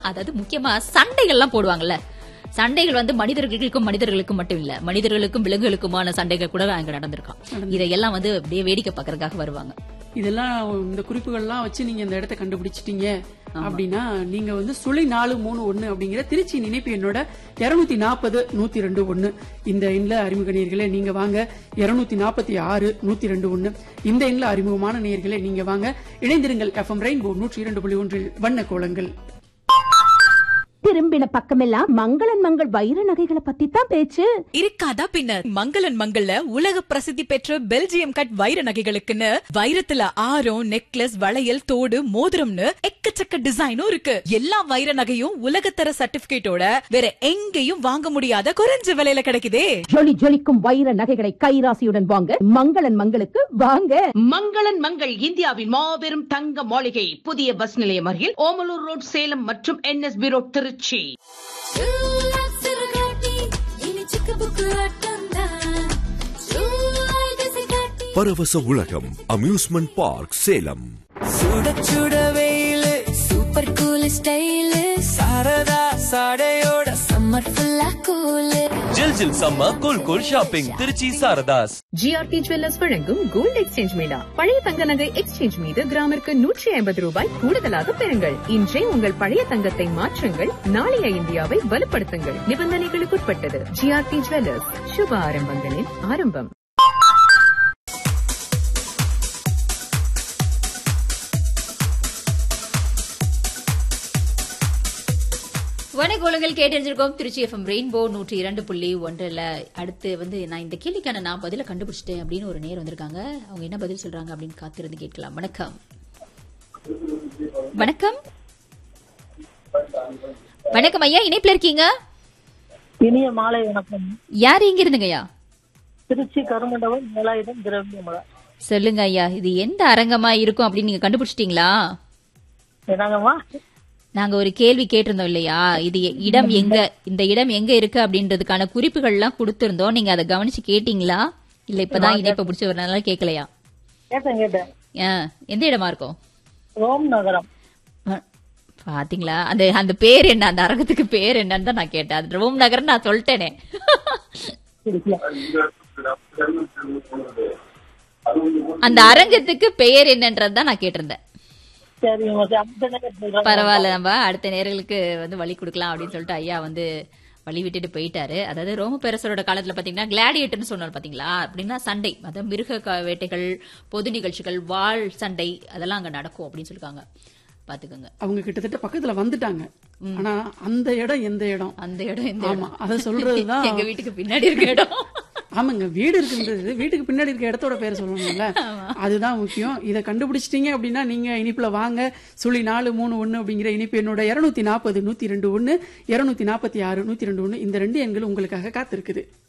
அதாவது முக்கியமா சண்டைகள்லாம் போடுவாங்கல்ல சண்டைகள் வந்து மனிதர்களுக்கும் மனிதர்களுக்கும் மட்டும் இல்ல மனிதர்களுக்கும் விலங்குகளுக்குமான சண்டைகள் கூட அங்க நடந்திருக்கான் இதையெல்லாம் வந்து அப்படியே வேடிக்கை பார்க்கறதுக்காக வருவாங்க இதெல்லாம் இந்த குறிப்புகள்லாம் வச்சு நீங்க இந்த இடத்த கண்டுபிடிச்சிட்டீங்க அப்படின்னா நீங்க வந்து சுழி நாலு மூணு ஒண்ணு அப்படிங்கிற திருச்சி நினைப்பு என்னோட இருநூத்தி நாற்பது நூத்தி ரெண்டு ஒண்ணு இந்த எண்ல அறிமுக நேர்களே நீங்க வாங்க இருநூத்தி நாற்பத்தி ஆறு நூத்தி ரெண்டு ஒண்ணு இந்த எண்ல அறிமுகமான நேர்களே நீங்க வாங்க இணைந்திருங்கள் எஃப்எம் ரெயின்போ நூற்றி இரண்டு புள்ளி ஒன்றில் வண்ண கோலங்கள் திரும்பின பக்கமெல்லாம் மங்களன் மங்கள் வைர நகைகளை பத்தி தான் பேச்சு இருக்காதா பின்ன மங்களன் மங்கள்ல உலக பிரசித்தி பெற்ற பெல்ஜியம் கட் வைர நகைகளுக்குன்னு வைரத்துல ஆரம் நெக்லஸ் வளையல் தோடு மோதிரம்னு எக்கச்சக்க டிசைனும் இருக்கு எல்லா வைர நகையும் உலகத்தர சர்டிபிகேட்டோட வேற எங்கேயும் வாங்க முடியாத குறைஞ்ச விலையில கிடைக்குதே ஜொலி ஜொலிக்கும் வைர நகைகளை கைராசியுடன் வாங்க மங்களன் மங்களுக்கு வாங்க மங்களன் மங்கள் இந்தியாவின் மாபெரும் தங்க மாளிகை புதிய பஸ் நிலையம் அருகில் ஓமலூர் ரோட் சேலம் மற்றும் என்எஸ்பி ரோட் திருச்சி பரவச உலகம் அம்யூஸ்மெண்ட் பார்க் சேலம் சுட சுட வெயிலு சூப்பர் கூல் ஸ்டைலு சாரதா சாடையோட சம்மர் ஃபுல்லா கூலு ஜில் ஜில் சம்ம cool cool shopping Trichy Saradhas GRT jewellers வழங்கும் கோல்ட் எக்ஸ்சேஞ்ச் மேளா பழைய தங்க நகை எக்ஸ்சேஞ்ச் மீது கிராமிற்கு நூற்றி ஐம்பது ரூபாய் கூடுதலாக பெறுங்கள் இன்றே உங்கள் பழைய தங்கத்தை மாற்றுங்கள் நாளைய இந்தியாவை வலுப்படுத்துங்கள் நிபந்தனைகளுக்குட்பட்டது ஜிஆர்டி ஜுவல்லர்ஸ் சுப ஆரம்பங்களின் ஆரம்பம் வணக்கோலங்கள் கேட்டறிஞ்சிருக்கோம் திருச்சி எஃப்எம் ரெயின்போ நூற்றி இரண்டு புள்ளி ஒன்றுல அடுத்து வந்து நான் இந்த கேள்விக்கான நான் பதில கண்டுபிடிச்சிட்டேன் அப்படின்னு ஒரு நேர் வந்திருக்காங்க அவங்க என்ன பதில் சொல்றாங்க அப்படின்னு காத்திருந்து கேட்கலாம் வணக்கம் வணக்கம் வணக்கம் ஐயா இணைப்புல இருக்கீங்க இனிய மாலை வணக்கம் யார் இங்க இருந்துங்கய்யா திருச்சி கருமண்டபம் ஏழாயிரம் திரவியமலை சொல்லுங்க ஐயா இது எந்த அரங்கமா இருக்கும் அப்படின்னு நீங்க கண்டுபிடிச்சிட்டீங்களா என்னங்கம்மா நாங்க ஒரு கேள்வி கேட்டிருந்தோம் இல்லையா இது எ- இடம் எங்க இந்த இடம் எங்க இருக்கு அப்படின்றதுக்கான குறிப்புகள் எல்லாம் கொடுத்திருந்தோம் நீங்க அதை கவனிச்சு கேட்டீங்களா இல்ல இப்பதான் இணைப்ப பிடிச்சி வரனால கேட்கலையா கேட்டேன் கேட்டேன் ஆ, எந்த இடமா இருக்கும் ரோம் நகரம் ஆ, பாத்தீங்களா அந்த அந்த பேர் என்ன அந்த அரங்கத்துக்கு பேர் என்னன்னு தான் நான் கேட்டேன் அது ரோம் நகர் நான் சொல்லிட்டேனே அந்த அரங்கத்துக்கு பெயர் என்னன்றது தான் நான் கேட்டிருந்தேன் சரிங்க சரி, அந்த நேரம் சொல்றேன். பரவாயில்ல நம்ம அடுத்த நேர்களுக்கு வந்து வழி கொடுக்கலாம் அப்படின்னு சொல்லிட்டு ஐயா வந்து வழி விட்டுட்டு போயிட்டாரு அதாவது ரோம பேரரசரோட காலத்துல பாத்தீங்கன்னா கிளாடியேட்டர்னு சொன்னார் பாத்தீங்களா அப்படின்னா சண்டை அதாவது மிருக க- வேட்டைகள் பொது நிகழ்ச்சிகள் வாள் சண்டை அதெல்லாம் அங்க நடக்கும் அப்படின்னு சொல்லிருக்காங்க பாத்துக்கோங்க அவங்க கிட்டத்தட்ட பக்கத்துல வந்துட்டாங்க ஆனா அந்த இடம் எந்த இடம் அந்த இடம் எந்த ஆமா இடம் அத சொல்றதுதான் எங்க வீட்டுக்கு பின்னாடி இருக்க இடம் ஆமாங்க வீடு இருக்குன்றது வீட்டுக்கு பின்னாடி இருக்க இடத்தோட பேர் சொல்லணும்ல அதுதான் முக்கியம் இதை கண்டுபிடிச்சிட்டீங்க அப்படின்னா நீங்க இனிப்புல வாங்க சுழி நாலு மூணு ஒண்ணு அப்படிங்கிற இனிப்பு என்னோட இருநூத்தி நாற்பது நூத்தி ரெண்டு ஒண்ணு இருநூத்தி நாற்பத்தி ஆறு நூத்தி ரெண்டு ஒண்ணு இந்த ரெண்டு எண்கள் உங்களுக்காக காத்திருக்குது